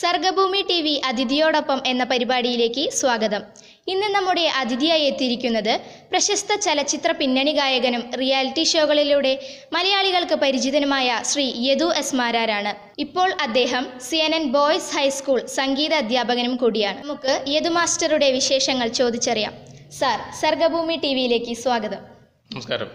സർഗഭൂമി T V അതിഥിയോടൊപ്പം എന്ന പരിപാടിയിലേക്ക് സ്വാഗതം ഇന്ന് നമ്മുടെ അതിഥിയായി എത്തിയിരിക്കുന്നത് പ്രശസ്ത ചലച്ചിത്ര പിന്നണി ഗായകനും റിയാലിറ്റി ഷോകളിലൂടെ മലയാളികൾക്ക് പരിചിതനുമായ ശ്രീ യദു എസ് മാരാരാണ് ഇപ്പോൾ അദ്ദേഹം C N N boys high school സംഗീത അധ്യാപകനും കൂടിയാണ് നമുക്ക് യദു മാസ്റ്ററുടെ വിശേഷങ്ങൾ ചോദിച്ചറിയാം സാർ സർഗഭൂമി ടി വിയിലേക്ക് സ്വാഗതം നമസ്കാരം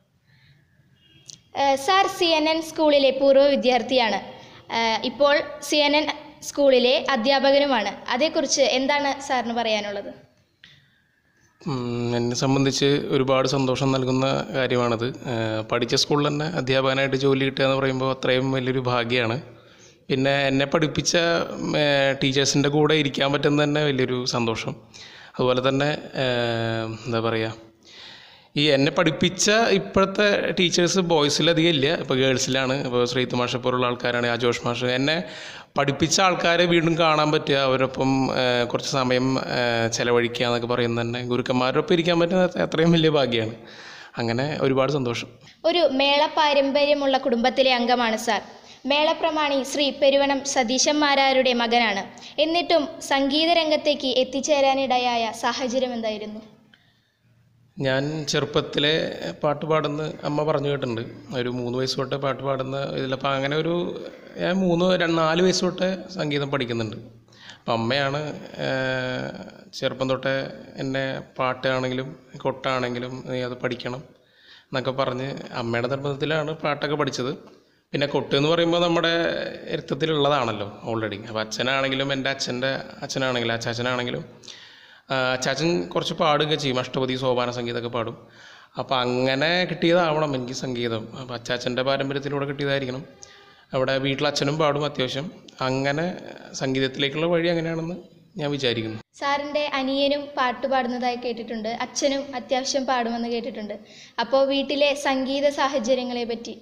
ഏഹ് സാർ സി എൻ എൻ സ്കൂളിലെ പൂർവ്വ വിദ്യാർത്ഥിയാണ് ഏഹ് ഇപ്പോൾ സി എൻ എൻ സ്കൂളിലെ അധ്യാപകനുമാണ് അതേക്കുറിച്ച് എന്താണ് സാറിന് പറയാനുള്ളത് ഉം, എന്നെ സംബന്ധിച്ച് ഒരുപാട് സന്തോഷം നൽകുന്ന കാര്യമാണത് ഏഹ് പഠിച്ച സ്കൂളിൽ തന്നെ അധ്യാപകനായിട്ട് ജോലി കിട്ടുക എന്ന് പറയുമ്പോൾ അത്രയും വലിയൊരു ഭാഗ്യമാണ് പിന്നെ എന്നെ പഠിപ്പിച്ച ടീച്ചേഴ്സിൻ്റെ കൂടെ ഇരിക്കാൻ പറ്റുന്നത് തന്നെ വലിയൊരു സന്തോഷം അതുപോലെ തന്നെ ഏഹ്, എന്താ പറയുക ഈ എന്നെ പഠിപ്പിച്ച ഇപ്പോഴത്തെ ടീച്ചേഴ്സ് ബോയ്സിലധികം ഇല്ല ഇപ്പോൾ ഗേൾസിലാണ് ഇപ്പോൾ ശ്രീത്ത് മാഷ പോലുള്ള ആൾക്കാരാണ് അജോഷ് മാഷ് എന്നെ പഠിപ്പിച്ച ആൾക്കാരെ വീണ്ടും കാണാൻ പറ്റുക അവരൊപ്പം ഏഹ്, കുറച്ച് സമയം ഏഹ്, ചെലവഴിക്കുക എന്നൊക്കെ പറയുന്നത് തന്നെ ഗുരുക്കന്മാരൊപ്പം ഇരിക്കാൻ പറ്റുന്നത് അത്രയും വലിയ ഭാഗ്യമാണ് അങ്ങനെ ഒരുപാട് സന്തോഷം ഒരു മേള പാരമ്പര്യമുള്ള കുടുംബത്തിലെ അംഗമാണ് സാർ മേളപ്രമാണി ശ്രീ പെരുവണം സതീശൻ മാരാരുടെ മകനാണ് എന്നിട്ടും സംഗീത രംഗത്തേക്ക് എത്തിച്ചേരാനിടയായ സാഹചര്യം എന്തായിരുന്നു ഞാൻ ചെറുപ്പത്തിലെ പാട്ട് പാടുന്ന അമ്മ പറഞ്ഞു കേട്ടിട്ടുണ്ട് ഒരു മൂന്ന് വയസ്സ് തൊട്ട് പാട്ട് പാടുന്ന ഇതിലപ്പോൾ അങ്ങനെ ഒരു ഞാൻ മൂന്ന് രണ്ട് നാല് വയസ്സ് തൊട്ട് സംഗീതം പഠിക്കുന്നുണ്ട് അപ്പം അമ്മയാണ് ഏഹ്, ചെറുപ്പം തൊട്ടേ എന്നെ പാട്ടാണെങ്കിലും കൊട്ടാണെങ്കിലും നീ അത് പഠിക്കണം എന്നൊക്കെ പറഞ്ഞ് അമ്മയുടെ നിർബന്ധത്തിലാണ് പാട്ടൊക്കെ പഠിച്ചത് പിന്നെ കൊട്ട് എന്ന് പറയുമ്പോൾ നമ്മുടെ രക്തത്തിലുള്ളതാണല്ലോ ഓൾറെഡി അപ്പോൾ അച്ഛനാണെങ്കിലും എൻ്റെ അച്ഛൻ്റെ അച്ഛനാണെങ്കിലും അച്ചാച്ചനാണെങ്കിലും ആ, അച്ചാച്ചൻ കുറച്ച് പാടുകയൊക്കെ ചെയ്യും അഷ്ടപതി സോപാന സംഗീതമൊക്കെ പാടും അപ്പോൾ അങ്ങനെ കിട്ടിയതാവണം എനിക്ക് സംഗീതം അപ്പോൾ അച്ചാച്ചൻ്റെ പാരമ്പര്യത്തിലൂടെ കിട്ടിയതായിരിക്കണം അവിടെ വീട്ടിൽ അച്ഛനും പാടും അത്യാവശ്യം അങ്ങനെ സംഗീതത്തിലേക്കുള്ള വഴി അങ്ങനെയാണെന്ന് ഞാൻ വിചാരിക്കുന്നു സാറിൻ്റെ അനിയനും പാട്ട് പാടുന്നതായി കേട്ടിട്ടുണ്ട് അച്ഛനും അത്യാവശ്യം പാടുമെന്ന് കേട്ടിട്ടുണ്ട് അപ്പോൾ വീട്ടിലെ സംഗീത സാഹചര്യങ്ങളെ പറ്റി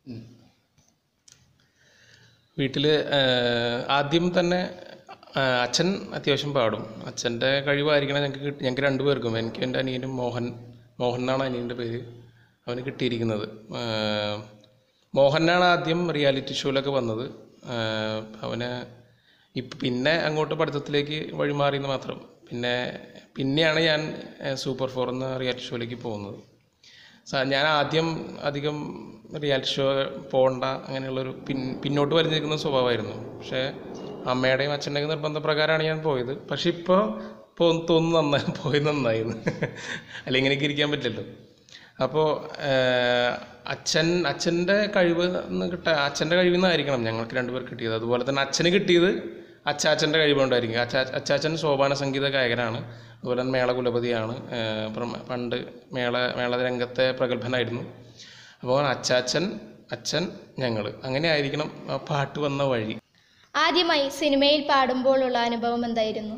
വീട്ടിൽ ആദ്യം തന്നെ ആ, അച്ഛൻ അത്യാവശ്യം പാടും അച്ഛൻ്റെ കഴിവായിരിക്കണം ഞങ്ങൾക്ക് കിട്ടി ഞങ്ങൾക്ക് രണ്ടുപേർക്കും എനിക്ക് എൻ്റെ അനിയനും മോഹൻ മോഹൻ എന്നാണ് അനിയൻ്റെ പേര് അവന് കിട്ടിയിരിക്കുന്നത് ആ, മോഹനാണ് ആദ്യം റിയാലിറ്റി ഷോയിലൊക്കെ വന്നത് ആ, അവന് ഇപ്പം പിന്നെ അങ്ങോട്ട് പഠിത്തത്തിലേക്ക് വഴിമാറിയെന്ന് മാത്രം പിന്നെ പിന്നെയാണ് ഞാൻ ആ, സൂപ്പർ ഫോർ എന്ന റിയാലിറ്റി ഷോയിലേക്ക് പോകുന്നത് സ- ഞാൻ ആദ്യം അധികം റിയാലിറ്റി ഷോ പോകണ്ട അങ്ങനെയുള്ളൊരു പിൻ പിന്നോട്ട് വലിഞ്ഞിരിക്കുന്ന സ്വഭാവമായിരുന്നു പക്ഷേ അമ്മയുടെയും അച്ഛൻ്റെയും നിർബന്ധപ്രകാരമാണ് ഞാൻ പോയത് പക്ഷെ ഇപ്പോൾ ഇപ്പോൾ തോന്നുന്നു നന്നായി പോയത് നന്നായിരുന്നു അല്ലെങ്കിൽ ഇങ്ങനെയൊക്കെ ഇരിക്കാൻ പറ്റില്ലല്ലോ അപ്പോൾ അച്ഛൻ അച്ഛൻ്റെ കഴിവ് എന്ന് കിട്ടാൻ അച്ഛൻ്റെ കഴിവിൽ നിന്നായിരിക്കണം ഞങ്ങൾക്ക് രണ്ടുപേർ കിട്ടിയത് അതുപോലെ തന്നെ അച്ഛന് കിട്ടിയത് അച്ചാച്ചൻ്റെ കഴിവുകൊണ്ടായിരിക്കും അച്ചാ അച്ചാച്ചൻ സോപാന സംഗീത ഗായകനാണ് അതുപോലെ തന്നെ മേള കുലപതിയാണ് ഏഹ് പ്രമ- പണ്ട് മേള മേള രംഗത്തെ പ്രഗത്ഭനായിരുന്നു അപ്പോൾ അച്ചാച്ചൻ അച്ഛൻ ഞങ്ങൾ അങ്ങനെ ആയിരിക്കണം ആ പാട്ട് വന്ന വഴി ആദ്യമായി സിനിമയിൽ പാടുമ്പോഴുള്ള അനുഭവം എന്തായിരുന്നു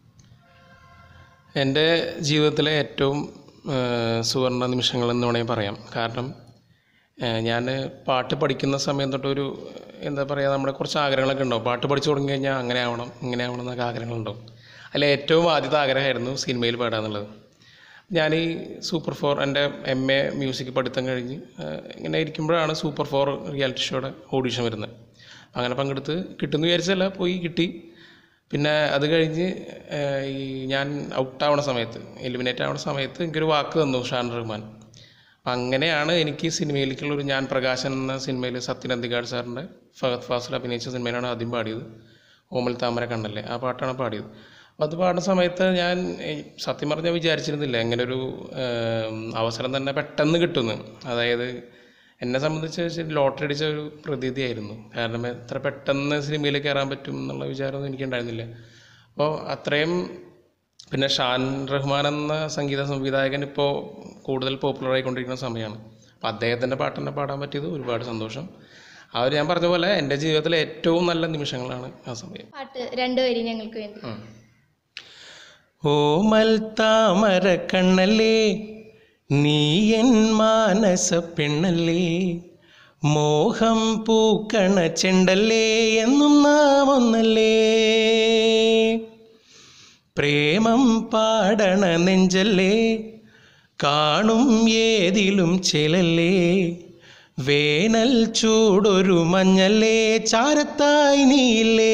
എൻ്റെ ജീവിതത്തിലെ ഏറ്റവും ഏഹ്, സുവർണ്ണ നിമിഷങ്ങൾ എന്ന് വേണമെങ്കിൽ പറയാം കാരണം ഞാൻ പാട്ട് പഠിക്കുന്ന സമയം തൊട്ടൊരു എന്താ പറയുക നമ്മുടെ കുറച്ച് ആഗ്രഹങ്ങളൊക്കെ ഉണ്ടാവും പാട്ട് പഠിച്ചു തുടങ്ങി കഴിഞ്ഞാൽ അങ്ങനെ ആവണം ഇങ്ങനെ ആവണം എന്നൊക്കെ ആഗ്രഹങ്ങളുണ്ടാവും അതിൽ ഏറ്റവും ആദ്യത്തെ ആഗ്രഹമായിരുന്നു സിനിമയിൽ പാടുക എന്നുള്ളത് ഞാൻ ഈ സൂപ്പർ ഫോർ എൻ്റെ എം എ മ്യൂസിക് പഠിത്തം കഴിഞ്ഞ് ഏഹ്, ഇങ്ങനെ ഇരിക്കുമ്പോഴാണ് സൂപ്പർ ഫോർ റിയാലിറ്റി ഷോയുടെ ഓഡീഷൻ വരുന്നത് അങ്ങനെ പങ്കെടുത്ത് കിട്ടുമെന്ന് വിചാരിച്ചല്ല പോയി കിട്ടി പിന്നെ അത് കഴിഞ്ഞ് ഏഹ്, ഈ ഞാൻ ഔട്ടാവണ സമയത്ത് എലിമിനേറ്റ് ആവണ സമയത്ത് എനിക്കൊരു വാക്ക് തന്നു ഷാൻ റഹ്മാൻ അപ്പം അങ്ങനെയാണ് എനിക്ക് സിനിമയിലേക്കുള്ളൊരു ഞാൻ പ്രകാശൻ എന്ന സിനിമയിൽ സത്യൻ അന്തികാട് സാറിൻ്റെ ഫഹദ് ഫാസിൽ അഭിനയിച്ച സിനിമയിലാണ് ആദ്യം പാടിയത് ഓമൽ താമര കണ്ണല്ലേ ആ പാട്ടാണ് പാടിയത് അപ്പോൾ അത് പാടുന്ന സമയത്ത് ഞാൻ ഈ സത്യം പറഞ്ഞാൽ വിചാരിച്ചിരുന്നില്ല ഇങ്ങനെ ഒരു അവസരം തന്നെ പെട്ടെന്ന് കിട്ടുമെന്ന് അതായത് എന്നെ സംബന്ധിച്ച് ശരി ലോട്ടറി അടിച്ച ഒരു പ്രതീതിയായിരുന്നു കാരണം എത്ര പെട്ടെന്ന് സിനിമയിൽ കയറാൻ പറ്റും എന്നുള്ള വിചാരമൊന്നും എനിക്കുണ്ടായിരുന്നില്ല അപ്പോൾ അത്രയും പിന്നെ ഷാൻ റഹ്മാൻ എന്ന സംഗീത സംവിധായകൻ ഇപ്പോൾ കൂടുതൽ പോപ്പുലർ ആയിക്കൊണ്ടിരിക്കുന്ന സമയമാണ് അപ്പോൾ അദ്ദേഹത്തിൻ്റെ പാട്ട് തന്നെ പാടാൻ പറ്റിയത് ഒരുപാട് സന്തോഷം ആ ഒരു ഞാൻ പറഞ്ഞ പോലെ എൻ്റെ ജീവിതത്തിലെ ഏറ്റവും നല്ല നിമിഷങ്ങളാണ് ആ സമയം പാട്ട് രണ്ടുപേരും ഞങ്ങൾക്ക് വേണ്ടി ഓമൽ താമര കണ്ണല്ലേ നീ എൻ മാനസ പെണ്ണല്ലേ മോഹം പൂക്കണ ചെണ്ടല്ലേ എന്നും നാം ഒന്നല്ലേ പ്രേമം പാടണ നെഞ്ചല്ലേ കാണും ഏതിലും ചെലല്ലേ വേനൽ ചൂടൊരു മഞ്ഞല്ലേ ചാരത്തായി നീലേ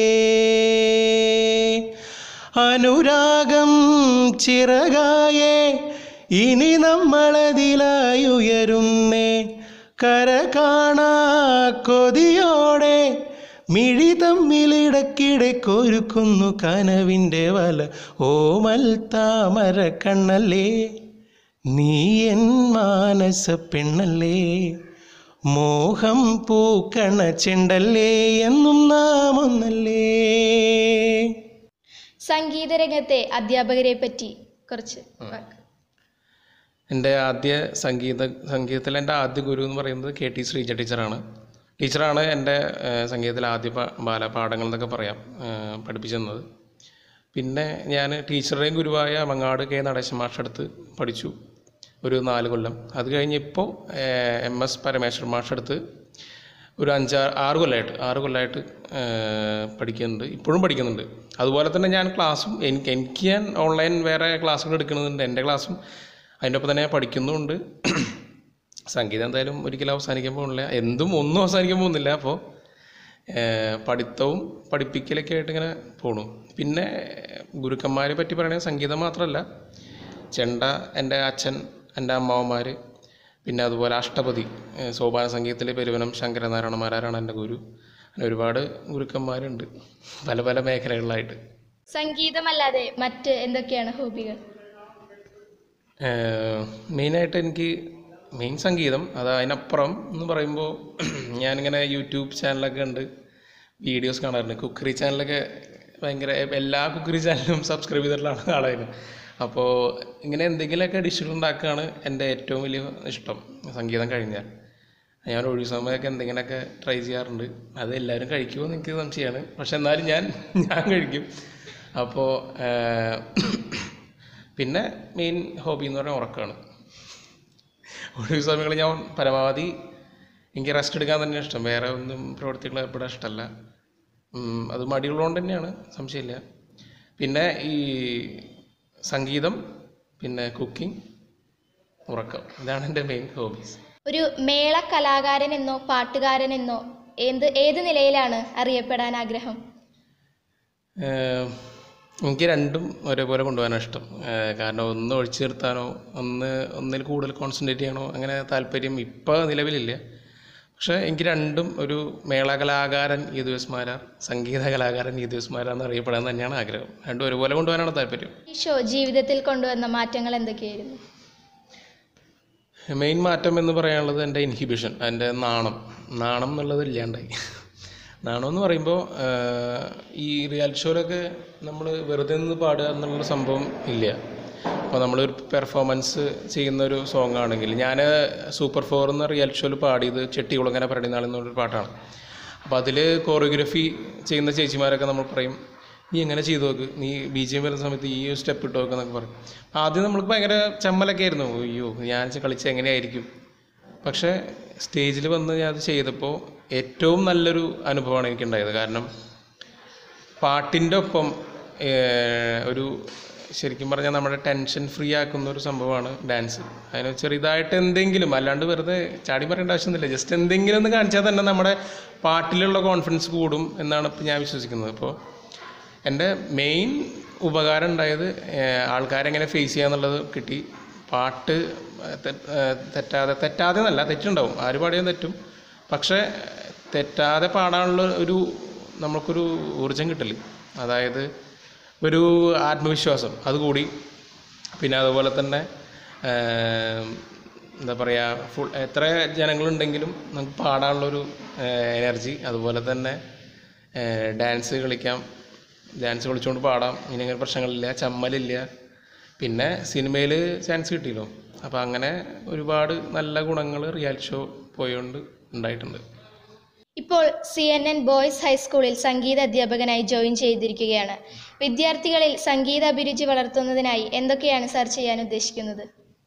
അനുരാഗം ചിറകായേ ഇനി നമ്മളതിലായി ഉയരുന്നേ കര കാണാ കൊതിയോടെ മിഴി തമ്മിലിടക്കിടെ കൊരുക്കുന്നു കനവിൻ്റെ വല ഓമൽ താമര കണ്ണല്ലേ നീ എൻ മാനസ പെണ്ണല്ലേ മോഹം പൂക്കണ ചെണ്ടല്ലേ എന്നും നാം ഒന്നല്ലേ സംഗീതരംഗത്തെ അധ്യാപകരെ പറ്റി കുറച്ച് വാക്ക്. എൻ്റെ ആദ്യ സംഗീത സംഗീതത്തിൽ എൻ്റെ ആദ്യ ഗുരു എന്ന് പറയുന്നത് കെ ടി ശ്രീജ ടീച്ചറാണ് ടീച്ചറാണ് എൻ്റെ ഏഹ്, സംഗീതത്തിലെ ആദ്യ പാ- ബാലപാഠങ്ങൾ എന്നൊക്കെ പറയാം ഏഹ്, പഠിപ്പിച്ചു തന്നത് പിന്നെ ഞാൻ ടീച്ചറുടെയും ഗുരുവായ മങ്ങാട് കെ നടേശൻ മാഷടുത്ത് പഠിച്ചു ഒരു നാല് കൊല്ലം അത് കഴിഞ്ഞ് ഇപ്പോൾ എം എസ് പരമേശ്വരൻ മാഷടുത്ത് ഒരു അഞ്ചാറ് ആറ് കൊല്ലമായിട്ട് ആറ് കൊല്ലമായിട്ട് പഠിക്കുന്നുണ്ട് ഇപ്പോഴും പഠിക്കുന്നുണ്ട് അതുപോലെ തന്നെ ഞാൻ ക്ലാസ്സും എനിക്ക് എനിക്ക് ഞാൻ ഓൺലൈൻ വേറെ ക്ലാസ്സുകൾ എടുക്കുന്നുണ്ട് എൻ്റെ ക്ലാസ്സും അതിൻ്റെ ഒപ്പം തന്നെ പഠിക്കുന്നുമുണ്ട് സംഗീതം എന്തായാലും ഒരിക്കലും അവസാനിക്കാൻ പോകുന്നില്ല എന്തും ഒന്നും അവസാനിക്കാൻ പോകുന്നില്ല അപ്പോൾ പഠിത്തവും പഠിപ്പിക്കലൊക്കെ ആയിട്ട് ഇങ്ങനെ പോണു പിന്നെ ഗുരുക്കന്മാരെ പറ്റി പറയുകയാണെങ്കിൽ സംഗീതം മാത്രമല്ല ചെണ്ട എൻ്റെ അച്ഛൻ എൻ്റെ അമ്മാവന്മാർ പിന്നെ അതുപോലെ അഷ്ടപതി ഏഹ് സോപാന സംഗീതത്തിലെ പെരുവനം ശങ്കരനാരായണമാരാണ് എൻ്റെ ഗുരു അങ്ങനെ ഒരുപാട് ഗുരുക്കന്മാരുണ്ട് പല പല മേഖലകളിലായിട്ട് സംഗീതമല്ലാതെ മറ്റ് എന്തൊക്കെയാണ് ഹോബികൾ മെയിനായിട്ട് എനിക്ക് മെയിൻ സംഗീതം അത് അതിനപ്പുറം എന്ന് പറയുമ്പോൾ ഞാനിങ്ങനെ യൂട്യൂബ് ചാനലൊക്കെ ഉണ്ട് വീഡിയോസ് കാണാറുണ്ട് കുക്കറി ചാനലൊക്കെ ഭയങ്കര എല്ലാ കുക്കറി ചാനലും സബ്സ്ക്രൈബ് ചെയ്തിട്ടുള്ള ആളായിരുന്നു അപ്പോൾ ഇങ്ങനെ എന്തെങ്കിലുമൊക്കെ ഡിഷുകൾ ഉണ്ടാക്കുകയാണ് എൻ്റെ ഏറ്റവും വലിയ ഇഷ്ടം സംഗീതം കഴിഞ്ഞാൽ ഞാൻ ഒഴിവ് സമയമൊക്കെ എന്തെങ്കിലുമൊക്കെ ട്രൈ ചെയ്യാറുണ്ട് അത് എല്ലാവരും കഴിക്കുമോ എന്ന് എനിക്ക് സംശയമാണ് പക്ഷെ എന്നാലും ഞാൻ ഞാൻ കഴിക്കും അപ്പോൾ പിന്നെ മെയിൻ ഹോബി എന്ന് പറഞ്ഞാൽ ഉറക്കമാണ് ഒഴിവ് സമയങ്ങളിൽ ഞാൻ പരമാവധി എനിക്ക് റെസ്റ്റ് എടുക്കാൻ തന്നെ ഇഷ്ടം വേറെ ഒന്നും പ്രവൃത്തികൾ ഏർപ്പെടാൻ ഇഷ്ടമല്ല ഉം, അത് മടിയുള്ളതുകൊണ്ട് തന്നെയാണ് സംശയമില്ല പിന്നെ ഈ സംഗീതം പിന്നെ കുക്കിംഗ് ഉറക്കം ഇതാണ് എൻ്റെ മെയിൻ ഹോബീസ് ഒരു മേള കലാകാരൻ എന്നോ പാട്ടുകാരൻ എന്നോ എന്ത് ഏത് നിലയിലാണ് അറിയപ്പെടാൻ ആഗ്രഹം ഏഹ് എനിക്ക് രണ്ടും ഒരേപോലെ കൊണ്ടുപോകാനാണ് ഇഷ്ടം ഏഹ് കാരണം ഒന്ന് ഒഴിച്ചു നിർത്താനോ ഒന്ന് ഒന്നിൽ കൂടുതൽ കോൺസെൻട്രേറ്റ് ചെയ്യണോ അങ്ങനെ താല്പര്യം ഇപ്പോൾ നിലവിലില്ല പക്ഷേ എനിക്ക് രണ്ടും ഒരു മേള കലാകാരൻ യദുവസ് മാരാർ സംഗീത കലാകാരൻ യദുവസ് മാരാർ എന്ന് അറിയപ്പെടാൻ തന്നെയാണ് ആഗ്രഹം രണ്ടും ഒരുപോലെ കൊണ്ടുപോകാനാണ് താല്പര്യം ഈ ഷോ ജീവിതത്തിൽ കൊണ്ടുവന്ന മാറ്റങ്ങൾ എന്തൊക്കെയായിരുന്നു മെയിൻ മാറ്റം എന്ന് പറയാനുള്ളത് എൻ്റെ ഇൻഹിബിഷൻ എൻ്റെ നാണം നാണം എന്നുള്ളത് ഇല്ലാണ്ടായി നാണം എന്ന് പറയുമ്പോൾ ഈ റിയാലിറ്റി ഷോയിലൊക്കെ നമ്മൾ വെറുതെ നിന്ന് പാടുക എന്നുള്ള സംഭവം ഇല്ല അപ്പോൾ നമ്മളൊരു പെർഫോമൻസ് ചെയ്യുന്ന ഒരു സോങ് ആണെങ്കിൽ ഞാൻ സൂപ്പർ ഫോർ എന്ന റിയാലിറ്റി ഷോയിൽ പാടിയത് ചെട്ടികുളങ്ങര പരടിനാൾ എന്നൊരു പാട്ടാണ് അപ്പോൾ അതിൽ കോറിയോഗ്രഫി ചെയ്യുന്ന ചേച്ചിമാരൊക്കെ നമ്മൾ പറയും നീ എങ്ങനെ ചെയ്തു നോക്ക് നീ ബി ജി എം വരുന്ന സമയത്ത് ഈ ഒരു സ്റ്റെപ്പ് ഇട്ട് നോക്കുന്നൊക്കെ പറയും ആദ്യം നമ്മൾക്ക് ഭയങ്കര ചമ്മലൊക്കെ ആയിരുന്നു അയ്യോ ഞാൻ കളിച്ച എങ്ങനെയായിരിക്കും പക്ഷേ സ്റ്റേജിൽ വന്ന് ഞാൻ അത് ചെയ്തപ്പോൾ ഏറ്റവും നല്ലൊരു അനുഭവമാണ് എനിക്കുണ്ടായത് കാരണം പാട്ടിൻ്റെ ഒപ്പം ഏഹ്, ഒരു ശരിക്കും പറഞ്ഞാൽ നമ്മുടെ ടെൻഷൻ ഫ്രീ ആക്കുന്ന ഒരു സംഭവമാണ് ഡാൻസ് അതിന് ചെറുതായിട്ട് എന്തെങ്കിലും അല്ലാണ്ട് വെറുതെ ചാടി പറയേണ്ട ആവശ്യമൊന്നുമില്ല ജസ്റ്റ് എന്തെങ്കിലും ഒന്ന് കാണിച്ചാൽ തന്നെ നമ്മുടെ പാട്ടിലുള്ള കോൺഫിഡൻസ് കൂടും എന്നാണ് ഇപ്പം ഞാൻ വിശ്വസിക്കുന്നത് അപ്പോൾ എൻ്റെ മെയിൻ ഉപകാരം ഉണ്ടായത് ഏഹ്, ആൾക്കാരെങ്ങനെ ഫേസ് ചെയ്യാന്നുള്ളത് കിട്ടി പാട്ട് തെ- ഏഹ്, തെറ്റാതെ തെറ്റാതെ എന്നല്ല തെറ്റുണ്ടാവും ആര് പാടിയാലും തെറ്റും പക്ഷേ തെറ്റാതെ പാടാനുള്ള ഒരു നമുക്കൊരു ഊർജം കിട്ടല് അതായത് ഒരു ആത്മവിശ്വാസം അതുകൂടി പിന്നെ അതുപോലെ തന്നെ ഏഹ്, എന്താ പറയുക ഫുൾ എത്ര ജനങ്ങളുണ്ടെങ്കിലും നമുക്ക് പാടാനുള്ളൊരു എനർജി അതുപോലെ തന്നെ ഡാൻസ് കളിക്കാം ഡാൻസ് കളിച്ചുകൊണ്ട് പാടാം ഇനി അങ്ങനെ പ്രശ്നങ്ങളില്ല ചമ്മലില്ല പിന്നെ സിനിമയിൽ ചാൻസ് കിട്ടിയല്ലോ അപ്പോൾ അങ്ങനെ ഒരുപാട് നല്ല ഗുണങ്ങൾ റിയാലിറ്റി ഷോ പോയോണ്ട് ഉണ്ടായിട്ടുണ്ട് ഇപ്പോൾ സി എൻ എൻ ബോയ്സ് ഹൈസ്കൂളിൽ സംഗീത അധ്യാപകനായി ജോയിൻ ചെയ്തിരിക്കുകയാണ് വിദ്യാർത്ഥികളിൽ സംഗീത അഭിരുചി വളർത്തുന്നതിനായി എന്തൊക്കെയാണ് സാർ ചെയ്യാൻ ഉദ്ദേശിക്കുന്നത്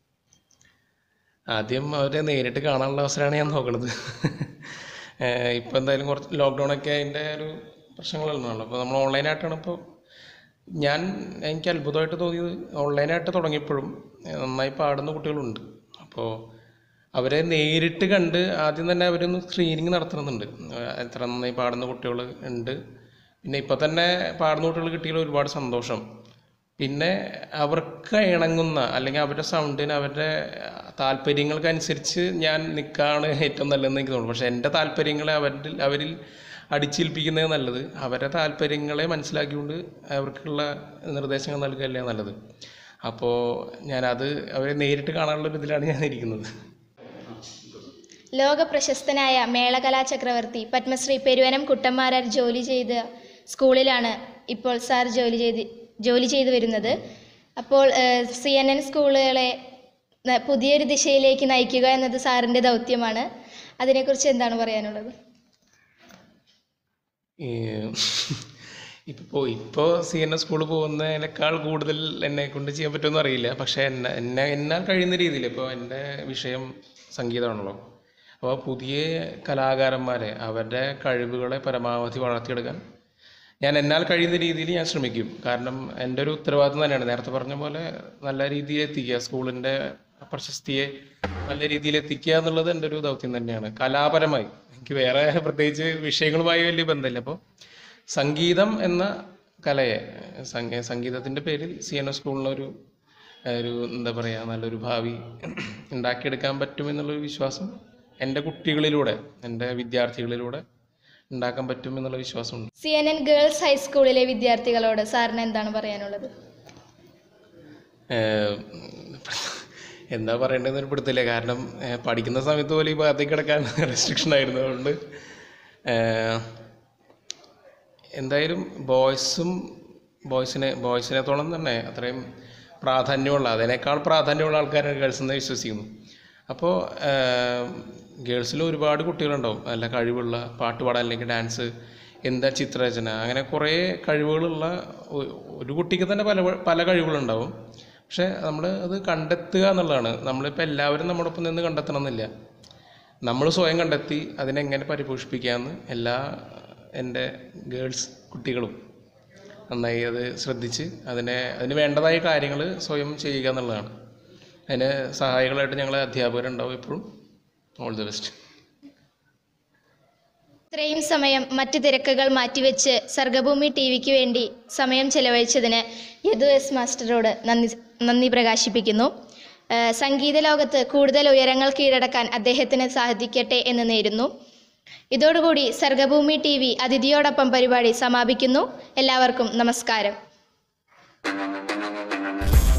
ആദ്യം അവരെ നേരിട്ട് കാണാനുള്ള അവസരമാണ് ഞാൻ നോക്കണത് ഇപ്പോൾ എന്തായാലും കുറച്ച് ലോക്ക്ഡൗൺ ഒക്കെ അതിൻ്റെ ഒരു പ്രശ്നങ്ങളുണ്ടല്ലോ അപ്പോൾ നമ്മൾ ഓൺലൈനായിട്ടാണ് ഇപ്പോൾ ഞാൻ എനിക്ക് അത്ഭുതമായിട്ട് തോന്നിയത് ഓൺലൈനായിട്ട് തുടങ്ങിയപ്പോഴും ഏഹ്, നന്നായി പാടുന്ന കുട്ടികളുണ്ട് അപ്പോൾ അവരെ നേരിട്ട് കണ്ട് ആദ്യം തന്നെ അവരൊന്ന് സ്ക്രീനിങ് നടത്തുന്നുണ്ട് ഏഹ് എത്ര നന്നായി പാടുന്ന കുട്ടികൾ ഉണ്ട് പിന്നെ ഇപ്പോൾ തന്നെ പാടുന്ന കുട്ടികൾ കിട്ടിയതിൽ ഒരുപാട് സന്തോഷം പിന്നെ അവർക്ക് ഇണങ്ങുന്ന അല്ലെങ്കിൽ അവരുടെ സൗണ്ടിന് അവരുടെ താല്പര്യങ്ങൾക്കനുസരിച്ച് ഞാൻ നിൽക്കുകയാണ് ഏറ്റവും നല്ലതെന്ന് എനിക്ക് തോന്നുന്നു പക്ഷേ എൻ്റെ താല്പര്യങ്ങളെ അവരിൽ അവരിൽ അടിച്ചേൽപ്പിക്കുന്നത് നല്ലത് അവരുടെ താല്പര്യങ്ങളെ മനസ്സിലാക്കിക്കൊണ്ട് അവർക്കുള്ള നിർദ്ദേശങ്ങൾ നൽകുകയല്ലേ നല്ലത് അപ്പോൾ ഞാനത് അവരെ നേരിട്ട് കാണാനുള്ള ഒരു ഇതിലാണ് ഞാൻ ഇരിക്കുന്നത് ലോക പ്രശസ്തനായ മേളകലാ ചക്രവർത്തി പത്മശ്രീ പെരുവനം കുട്ടന്മാരാർ ജോലി ചെയ്ത സ്കൂളിലാണ് ഇപ്പോൾ സാർ ജോലി ചെയ്ത് ജോലി ചെയ്തു വരുന്നത് അപ്പോൾ സി എൻ എൻ സ്കൂളുകളെ ന- പുതിയൊരു ദിശയിലേക്ക് നയിക്കുക എന്നത് സാറിൻ്റെ ദൗത്യമാണ് അതിനെക്കുറിച്ച് എന്താണ് പറയാനുള്ളത് ഇപ്പോൾ ഇപ്പോൾ സി എൻ എസ് സ്കൂളിൽ പോകുന്നതിനേക്കാൾ കൂടുതൽ എന്നെ കൊണ്ട് ചെയ്യാൻ പറ്റുമെന്ന് അറിയില്ല പക്ഷേ എന്നെ എന്നെ എന്നാൽ കഴിയുന്ന രീതിയിൽ ഇപ്പോൾ എൻ്റെ വിഷയം സംഗീതമാണല്ലോ അപ്പോൾ പുതിയ കലാകാരന്മാരെ അവരുടെ കഴിവുകളെ പരമാവധി വളർത്തിയെടുക്കാൻ ഞാൻ എന്നാൽ കഴിയുന്ന രീതിയിൽ ഞാൻ ശ്രമിക്കും കാരണം എൻ്റെ ഒരു ഉത്തരവാദിത്വം തന്നെയാണ് നേരത്തെ പറഞ്ഞ പോലെ നല്ല രീതിയിൽ എത്തിക്കുക സ്കൂളിൻ്റെ പ്രശസ്തിയെ നല്ല രീതിയിൽ എത്തിക്കുക എന്നുള്ളത് എൻ്റെ ഒരു ദൗത്യം തന്നെയാണ് കലാപരമായി എനിക്ക് വേറെ പ്രത്യേകിച്ച് വിഷയങ്ങളുമായി വലിയ ബന്ധമില്ല അപ്പോൾ സംഗീതം എന്ന കലയെ സംഗ- സംഗീതത്തിൻ്റെ പേരിൽ സി എൻ എസ് സ്കൂളിനൊരു ഒരു എന്താ പറയുക നല്ലൊരു ഭാവി ഉണ്ടാക്കിയെടുക്കാൻ പറ്റുമെന്നുള്ളൊരു വിശ്വാസം എൻ്റെ കുട്ടികളിലൂടെ എൻ്റെ വിദ്യാർത്ഥികളിലൂടെ ഉണ്ടാക്കാൻ പറ്റുമെന്നുള്ള വിശ്വാസമുണ്ട് സി എൻ എൻ ഗേൾസ് ഹൈസ്കൂളിലെ വിദ്യാർത്ഥികളോട് സാറിന് എന്താണ് പറയാനുള്ളത് ഏഹ് എന്താ പറയേണ്ടതെന്ന് ഒരു പിടുത്തില്ല കാരണം ഏഹ് പഠിക്കുന്ന സമയത്ത് പോലും ഈ ഭാഗത്തേക്ക് കിടക്കാൻ റെസ്ട്രിക്ഷൻ ആയിരുന്നു അതുകൊണ്ട് ഏഹ് എന്തായാലും ബോയ്സും ബോയ്സിനെ ബോയ്സിനെത്തോളം തന്നെ അത്രയും പ്രാധാന്യമുള്ള അതിനേക്കാൾ പ്രാധാന്യമുള്ള ആൾക്കാരാണ് ഗേൾസ് എന്ന് വിശ്വസിക്കുന്നു അപ്പോൾ ഗേൾസിൽ ഒരുപാട് കുട്ടികളുണ്ടാവും നല്ല കഴിവുള്ള പാട്ട് പാടാൻ അല്ലെങ്കിൽ ഡാൻസ് എന്താ ചിത്രരചന അങ്ങനെ കുറേ കഴിവുകളുള്ള ഒ- ഒരു കുട്ടിക്ക് തന്നെ പല പല കഴിവുകളുണ്ടാവും പക്ഷേ നമ്മൾ അത് കണ്ടെത്തുക എന്നുള്ളതാണ് നമ്മളിപ്പോൾ എല്ലാവരും നമ്മുടെ ഒപ്പം നിന്ന് കണ്ടെത്തണം എന്നില്ല നമ്മൾ സ്വയം കണ്ടെത്തി അതിനെങ്ങനെ പരിപോഷിപ്പിക്കാമെന്ന് എല്ലാ എൻ്റെ ഗേൾസ് കുട്ടികളും നന്നായി അത് ശ്രദ്ധിച്ച് അതിനെ അതിന് വേണ്ടതായ കാര്യങ്ങൾ സ്വയം ചെയ്യുക എന്നുള്ളതാണ് അതിന് സഹായികളായിട്ട് ഞങ്ങൾ അധ്യാപകരുണ്ടാവും എപ്പോഴും ഓൾ ദി ബെസ്റ്റ് ഇത്രയും സമയം മറ്റ് തിരക്കുകൾ മാറ്റിവെച്ച് സർഗഭൂമി ടി വിക്ക് വേണ്ടി സമയം ചെലവഴിച്ചതിന് യദു എസ് മാസ്റ്ററോട് നന്ദി നന്ദി പ്രകാശിപ്പിക്കുന്നു ഏഹ് സംഗീത ലോകത്ത് കൂടുതൽ ഉയരങ്ങൾ കീഴടക്കാൻ അദ്ദേഹത്തിന് സാധിക്കട്ടെ എന്ന് നേരുന്നു ഇതോടുകൂടി സർഗഭൂമി ടി വി അതിഥിയോടൊപ്പം പരിപാടി സമാപിക്കുന്നു എല്ലാവർക്കും നമസ്കാരം